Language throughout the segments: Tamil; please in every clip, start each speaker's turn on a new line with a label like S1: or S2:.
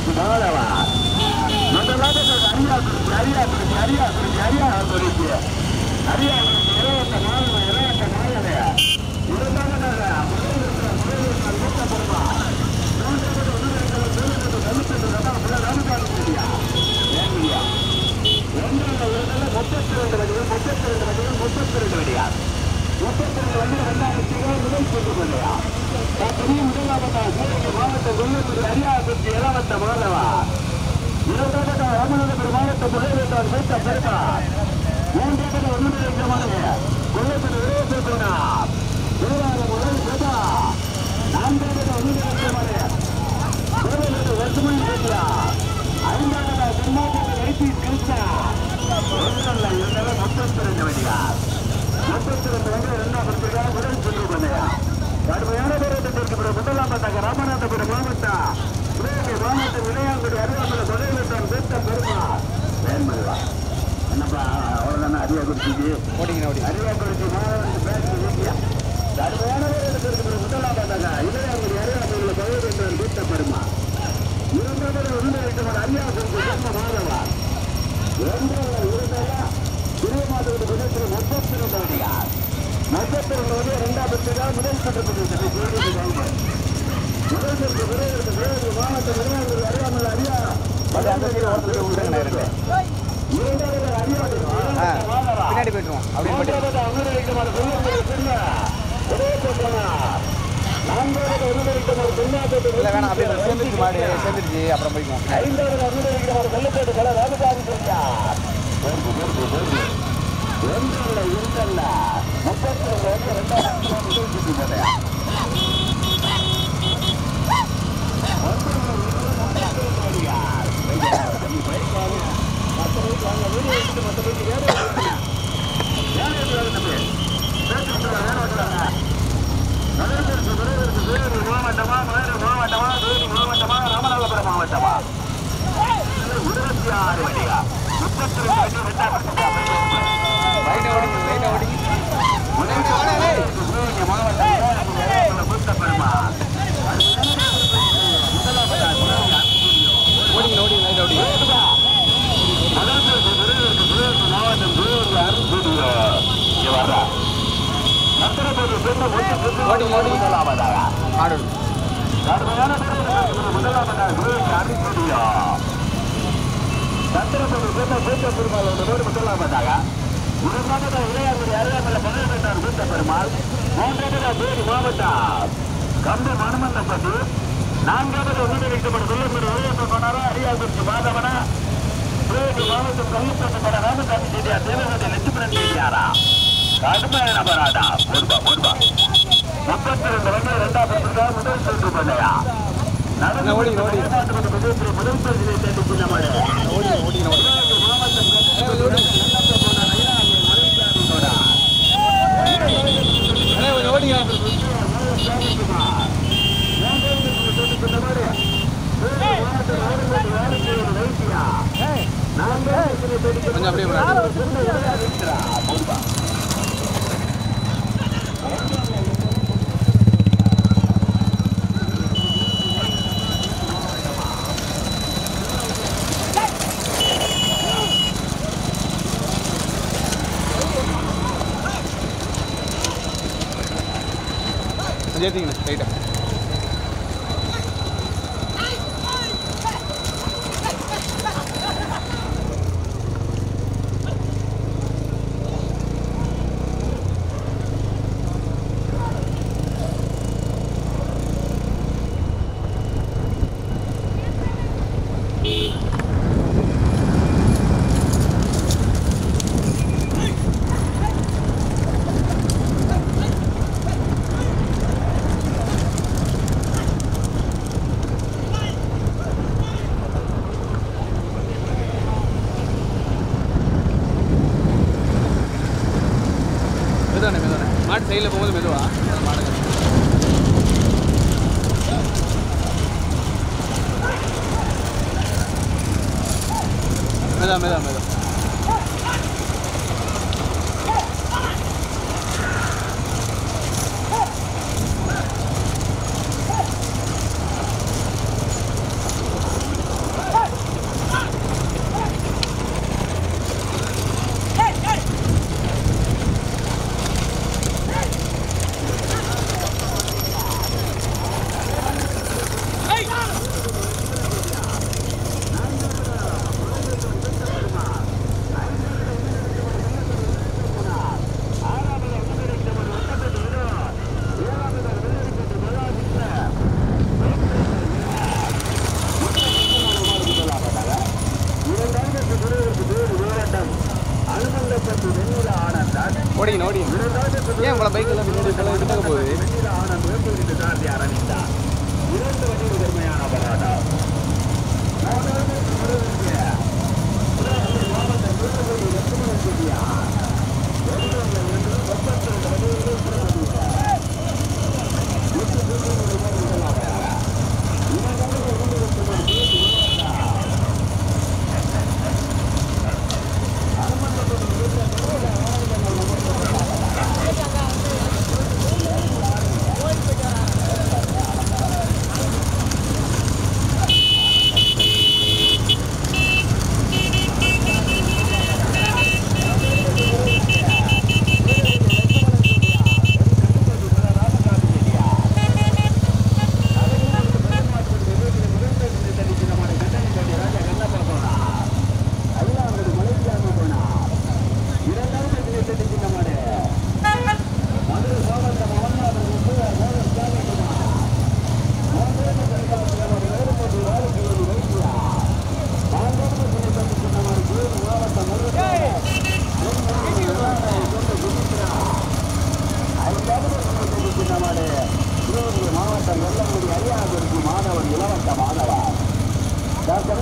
S1: குறிச்சி மாதவா முதலாவது அரியா குறிச்சி அரியா குறிச்சி அரியா குறிச்சி அரியா குறிச்சி அரியா குறிச்சி இருபத்த மாதவ இருபத்த மாதவே இரண்டாவதாக முதல் இருக்கிற முதல் இருக்கிற மூத்த பொறுமா மூன்றாவது ஒன்று இருக்கிற தொழில்நுட்ப கல்வித்தொண்டு ரதம் புல ராமசாமி சொல்லியா ஏன்யா ஒன்றாவது இடத்துல முப்பத்தி ரெண்டு வண்டிகள் முப்பத்தி ரெண்டு வண்டிகள் முப்பத்தி ரெண்டு வண்டியா முப்பத்தி ரெண்டு வண்டிகள் ரெண்டாயிரத்தி முதல் சொல்லுங்க இல்லையா பெரிய முதலாவதாக சிவகங்கை மாவட்டம் கொல்லூர் அரியாபுரத்தி இளவட்ட மாதவா இரண்டாவது ராமநாதபுரம் மாவட்டம் முதலீட்டார் மூத்த பெருமா மூன்றாவது ஒன்றுமானது கொல்லத்தில் விரைவுனா திருவாரூர் முதல் பிரபா நான்காவது ஒன்றுமானது கோவிலுக்கு வருஷமணி கேட்கிறா ஐந்தாவது தென்னாட்டு ஐடி கிருஷ்ணா ஒன்றல்ல இருந்தாலும் முப்பத்தி ரெண்டு வண்டியா முப்பத்தி ரெண்டு வண்டிகள் ரெண்டாம் பத்திரிகை முதல் சென்று பண்ணையா கடுமையான போராட்டத்திற்கு பிறகு முதலாமத்தாக ராமநாதபுரம் மாவட்டம் சிவகங்கை மாவட்டம் விளையாங்குடி அருகாமல தொழில்நுட்பம் பெற்ற பெருமா வேண்மல்லா என்னப்பா அவ்வளவுதானே அறிவா குறிச்சிக்கு
S2: ஓடிங்கண்ணா ஓடி
S1: அறிவா குறிச்சி மாவட்டம் பேசி வீட்டியா கடுமையான போராட்டத்திற்கு பிறகு முதலாமத்தாக இளையாங்குடி அருகாமல தொழில்நுட்பம் பெற்ற பெருமா இரண்டாவது ஒன்று இருக்கிற அறியா குறிச்சி ஜென்ம மாதவா இரண்டாவது இருந்தாலா திருமாதவர்கள் விதத்தில் முப்பத்தி ரெண்டு வண்டியார் முப்பத்தி ரெண்டு வண்டி இரண்டாம் பட்சத்தா முதல் சட்டப்பட்டு முதல் சட்ட விரைவிற்கு விரைவு மாவட்ட நிர்வாகிகள் அறியாமல் அறியா
S2: அது அந்த சைடு ஒருத்தர் விட்டுருங்கண்ணா ரெண்டு
S1: இரண்டாவது அறியாது
S2: ஆ பின்னாடி போயிட்டுருவோம் அப்படின்னு போயிட்டு
S1: மூன்றாவது அமிர்தமான சொல்லுங்கள் சின்ன ஒரே போட்டோம்னா நான்காவது அமிர்தமான பின்னாட்டு
S2: இல்லை வேணாம் அப்படியே சேர்ந்துருச்சு மாடு சேர்ந்துருச்சு அப்புறம் போய்க்குவோம்
S1: ஐந்தாவது அமிர்தமான கொல்லப்பேட்டு கல ராமசாமி சொல்லியார் ஒன்றல்ல இரண்டல்ல முப்பத்தி ரெண்டு வந்து ரெண்டாயிரம் முதல் சுற்றி போதையா மாவட்டமா மதுரை மாவட்டமா தேனி மாவட்டமா ராமநாதபுரம் மாவட்டமா இருபத்தி ஆறு வண்டியா முப்பத்தி ரெண்டு வண்டி ரெண்டாம்
S2: லைட்டாக ஓடிங்க லைட்டாக ஓடிங்க
S1: சிவகங்கை மாவட்டம் புத்தப்பெருமா
S2: ஓடிங்க ஓடிங்க லைட்டாக ஓடிங்க
S1: மாவட்டம் இங்க வர்றா நத்திரப்பூர் பெண்ணு
S2: ஓடிங்க ஓடிங்க
S1: முதலாவதாக
S2: ஆடு
S1: கடுமையான முதலாவதாக சிவகங்கை அருள்புரியா சத்திரப்பூர் பெண்ணு பூத்த பெருமாள் ரோடு முதலாவதாக இரண்டாவது இளையாங்குடி அருகாமல பதினெட்டார் பூத்த பெருமாள் மூன்றாவது தேனி மாவட்டம் கம்பு மணமந்தப்பட்டு நான்காவது ஒன்று வைக்கப்பட்ட சொல்லப்பட்ட உதயத்தை போனாரா அரியாங்குறிச்சி மாதவனா சிவகங்கை மாவட்டம் கல்லுப்பட்டு பட ராமசாமி செய்தியா தேவகதை லட்சுமணன் செய்தியாரா கடுமையான பராடா ஒருபா ஒருபா முப்பத்தி ரெண்டு வண்டி ரெண்டாம் பத்திரிக்கா முதல் சென்று பண்ணையா நடந்து
S2: ஓடிங்க, ஓடிங்க.
S1: முதல் முதல் பரிசிலை தேடி சின்ன மாடு
S2: ஓடிங்க ஓடிங்க ஓடிங்க
S1: சிவகங்கை மாவட்டம் கல்லுப்பட்டு போன ஐயாயிரம் மலைசாமியோட
S2: அண்ணே கொஞ்சம் ஓடிங்க கொஞ்சம் அப்படியே முன்னாடி. கொஞ்சம் ஏற்றிங்கண்ணே லைட்டாக மெதுவானே மெதுவானே மாட்டு சைடில் போகும்போது மெதுவா மாடுங்க மெதா மெதா மெதா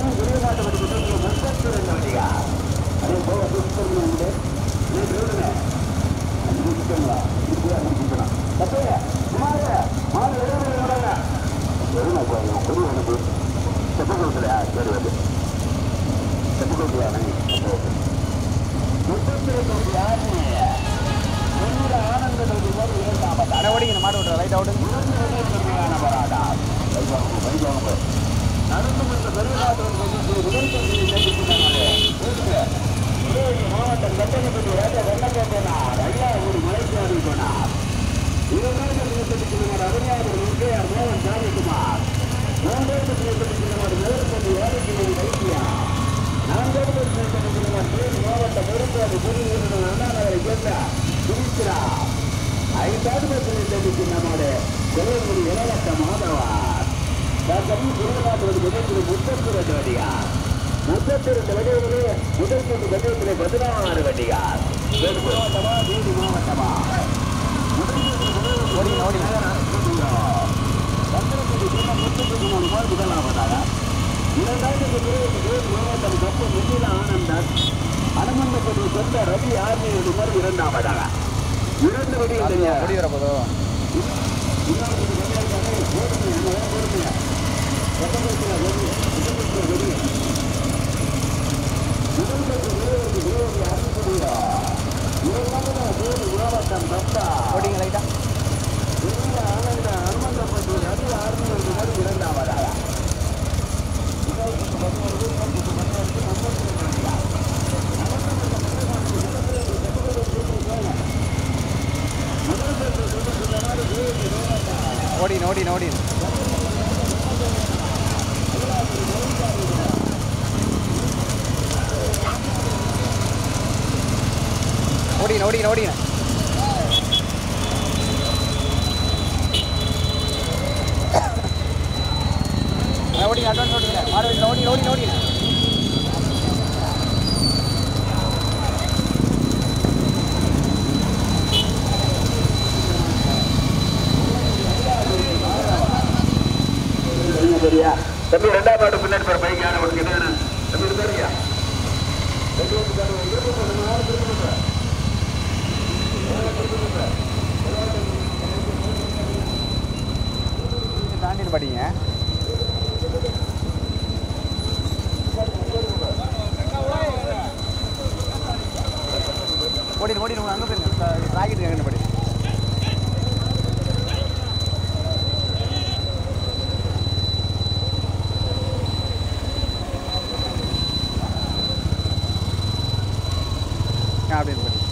S1: தற்சமயம் பெரிய மாட்டு வண்டி குற்றத்தில் முப்பத்தி ரெண்டு வண்டியா அதே போக புஷ்பம் உண்டு நீ சொல்லுங்க அஞ்சு நிமிஷங்களா இப்படியா நிமிஷம் தப்பையா சுமாரு மாடு எழுபது விடாங்க எதுனா கோயம் கொடி வந்து செப்பக்கூடலையா சரி வந்து செப்பக்கூடலையா முப்பத்தி ரெண்டு யாரு ஆனந்த மாதிரி இரண்டாம்
S2: அட ஓடிங்க இந்த மாடு விட்ற ரைட் அவுட்டு
S1: மாவட்டம் கட்டணப்பட்டி ராஜா வெள்ளக்கேட்டனார் ஐயா ஒரு மலைச்சாரி போனார் இரண்டாயிரத்தி இருபத்தி கிலோமீட்டர் அருமையாளர் முந்தையார் மோகன் ஜானிக்குமார் மூன்றாயிரத்தி இருபத்தி கிலோமீட்டர் மேற்கொண்டு ஏழைக்கு வைத்தியா நான்காயிரத்தி இருபத்தி கிலோமீட்டர் மாவட்டம் மேற்கொண்டு புது வீரர்கள் அண்ணாநகரை சேர்ந்த சுமித்ரா ஐந்தாவது தெரிவித்து நம்மோட கொலைமுடி இளவட்ட மாதவார் டாக்டர் குருநாதர் முதல் முப்பத்தி ரெண்டு வண்டியார் முப்பத்தி ரெண்டு வண்டிகளிலே முதல் கொண்டு வண்டியத்திலே பதினாறு வண்டியார் வேறு மாவட்டமா வீடு மாவட்டமா
S2: ஓடிங்க ஓடிங்க
S1: முதலாவதாக இரண்டாயிரத்தி இருபத்தி ஏழு மாவட்டம் கப்பு மிதில ஆனந்தன் அனுமந்தப்பட்டு சொந்த ரவி ஆர்மியோடு மாதிரி இரண்டாவதாக இரண்டு வடிகள் தெரியாது
S2: ஓடி வர போதோ ஓடிங்க லைட்டா ஓடின ஓடின ஓடின ஓடின ஓடின ஓடின ஓடிங்க அட்வான்ஸ் ஓடிங்க மாடு வீட்டில் ஓடி ஓடி ஓடின
S1: சரியா தம்பி ரெண்டாம் பாட்டு பின்னாடி பாரு பைக் யாரும் உனக்கு என்ன தம்பி இருக்காருயா
S2: தாண்டிட்டு படிங்க ஓடிடு ஓடிடு அங்கே போயிருங்க ராக்கெட் எங்கே படி அப்படின்னு படி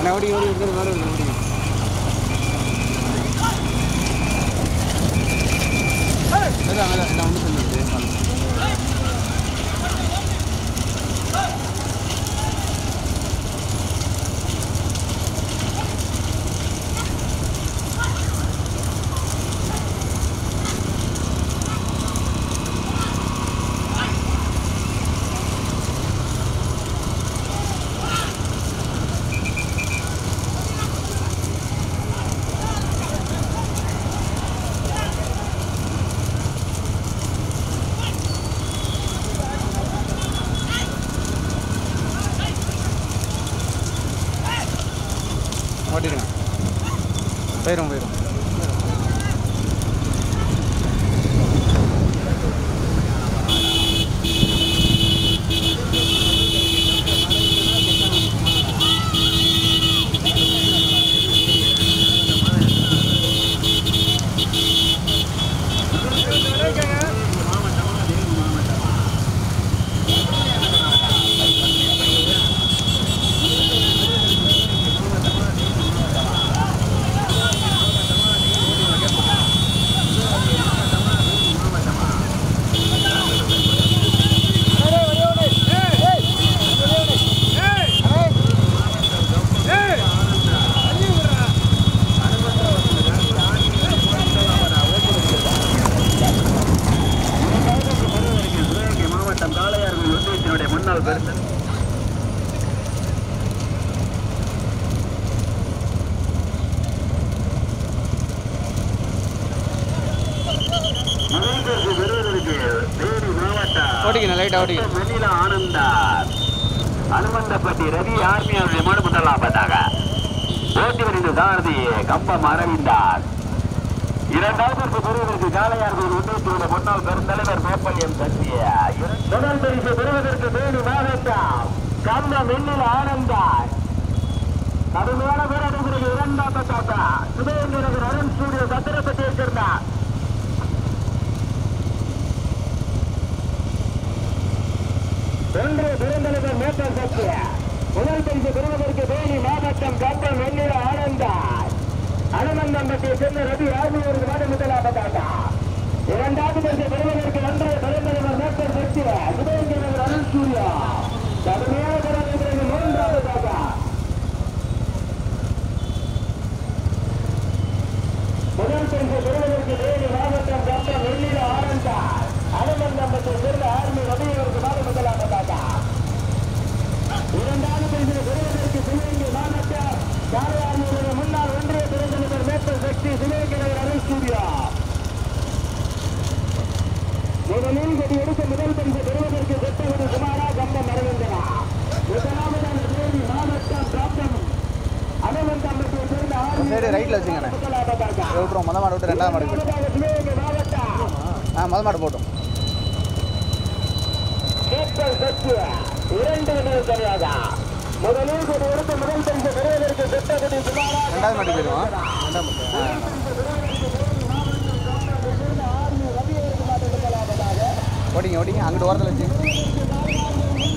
S2: அண்ணா ஓடி ஓடி இருக்கிறது மாதிரி இருக்கு ஓடிங்க அதான் அதான் நான் ஒன்றும் சொல்லுது ஓட்டிடுங்க போயிடும் போயிடும்
S1: சிவகங்கை மாவட்டம் காளையார்கள் ஒன்றியத்தினுடைய முன்னாள் பெருந்தன் முதல்வருக்கு பெறுவதற்கு தேனி மாவட்டம்
S2: ஓட்டிக்கணும் லைட்டாக ஓட்டிக்கணும்
S1: மணில ஆனந்தார் அனுமந்தப்பட்டி ரவி ஆர்மி அவருடைய மாடு முதலாவதாக ஓட்டி வருகிற சாரதி கம்பம் அரவிந்தார் இரண்டாவது பெறுவதற்கு காளையார்கள் ஒன்றியத்தினுடைய முன்னாள் பெருந்தலைவர் மேப்பள்ளியம் சத்திய முதல் பரிசு பெறுவதற்கு தேனி மாவட்டம் கம்பம் எண்ணில் ஆனந்தார் கடுமையான போராட்டத்திற்கு இரண்டாம் பட்டாக்கா சுதேந்திரகர் அருண் ஸ்டூடியோ சத்திரப்பட்டியை சேர்ந்தார் ஒன்று பெருந்தலைவர் மேட்டர் சத்திய முதல் பரிசு பெறுவதற்கு தேனி மாவட்டம் கம்பம் வெண்ணில ஆனந்தார் அனுமந்தம்பட்டியை சேர்ந்த ரவி ஆர்மியோருக்கு மாடு முதலாவதாக இரண்டாவது பரிசு பெறுவதற்கு ஒன்று பெருந்தலைவர் மேட்டர் சத்திய சுதேந்திரகர் அருண் ஸ்டூடியோ கடுமையான போராட்டத்திற்கு மூன்றாவதாக முதல் பரிசு பெறுவதற்கு தேனி மாவட்டம் கம்பம் வெண்ணில ஆனந்தார் அனுமந்தம்பட்டியை சேர்ந்த ஆர்மி ரவியோருக்கு மாடு முதலாவதாக இரண்டாவது பரிசு பெறுவதற்கு சிவகங்கை மாவட்டம் காரையாறுடைய முன்னாள் ஒன்றிய பெருந்தலைவர் மேற்பல் சக்தி சிவகங்கை நகர் அருள் ஸ்டூடியோ முதலில் கொடி எடுத்த முதல் பரிசு பெறுவதற்கு செட்டகுடி குமாரா கம்பம் அரவிந்தனா முதலாவதான தேதி மாவட்டம் பிராப்தம் அனுமந்தம்பட்டியை சேர்ந்த ஆர்மி
S2: சைடு ரைட்டில் வச்சுங்கண்ணே
S1: முதலாவதாக
S2: இதை விட்டுருவோம் மொதல் மாடு விட்டு ரெண்டாவது மாடு போயிடும்
S1: முதலாவதாக சிவகங்கை மாவட்டம்
S2: ஆ மொதல் மாடு போட்டோம்
S1: கேட்கல் சத்திய இரண்டு வினர் தனியாக முதலில் கொடி எடுத்த முதல் பரிசு பெறுவதற்கு செட்டகுடி குமாரா
S2: ரெண்டாவது மாட்டு போயிடுவோம் ரெண்டாவது மாட்டு ஆ ஓடிங்க ஓடிங்க அங்கிட்டு ஓரத்தில் வச்சு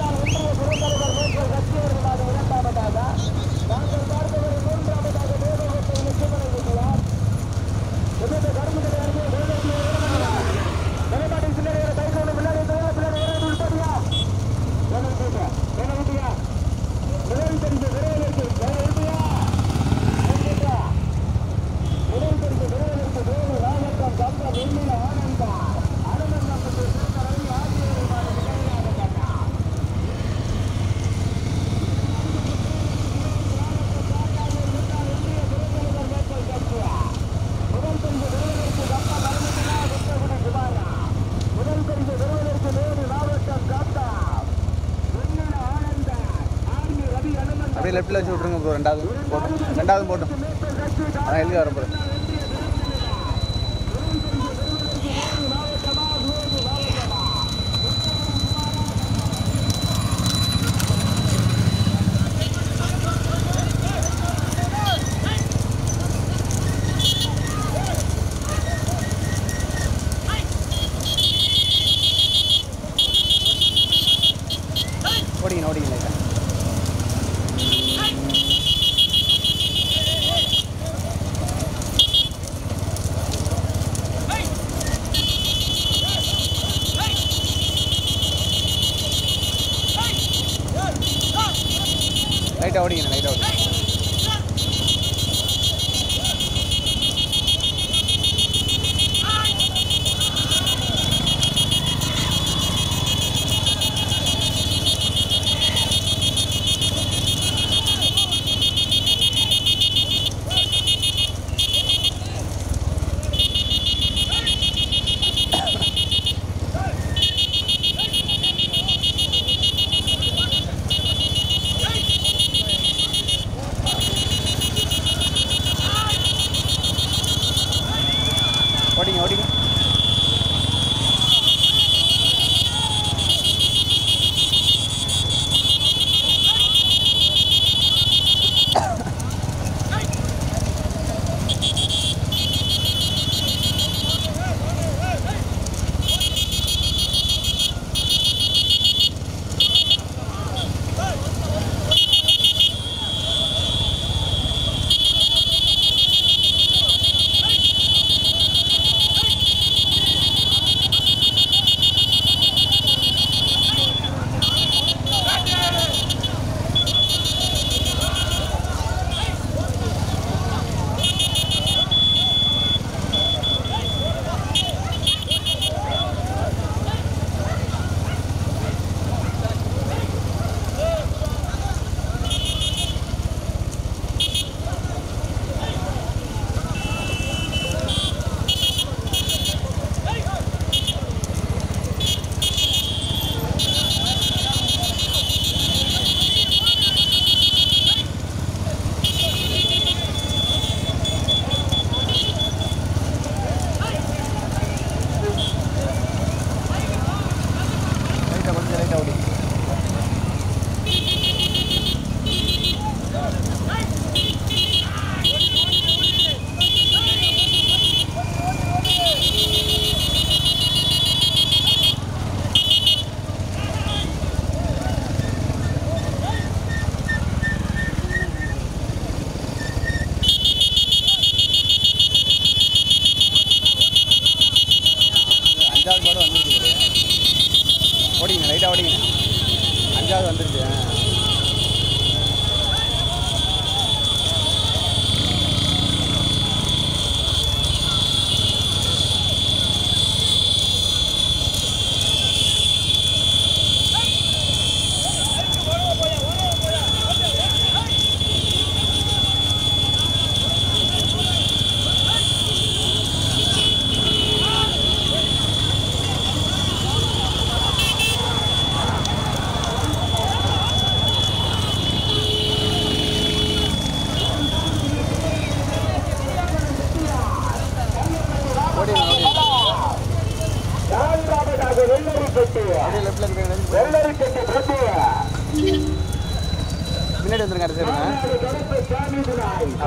S2: அப்படியே லெஃப்ட்டில் வச்சு விட்ருங்க ப்ரோ ரெண்டாவது போட்டோம் ரெண்டாவது போட்டோம் அதான் எழுதி வர போகிறேன் ஓடிங்க ஓடிங்க லைட்டாக லைட்டாக ஓடிங்க லைட்டாக ஓடிங்க ஓடிங்க ஓடிங்க லைட்டாக கொஞ்சம் லைட்டாக ஓடிங்க அஞ்சாவது பாடு வந்துருச்சு ஓடிங்க லைட்டாக ஓடிங்க அஞ்சாவது வந்துருச்சு ஆ. ஓடிங்க ஓடிங்க
S1: நான்காவதாக வெள்ளரிப்பட்டி
S2: அப்படியே லெஃப்டில் இருக்கிற
S1: வெள்ளரிப்பட்டி போட்டு
S2: முன்னாடி வந்துருங்க அரசு
S1: கருப்பு சாமி துணை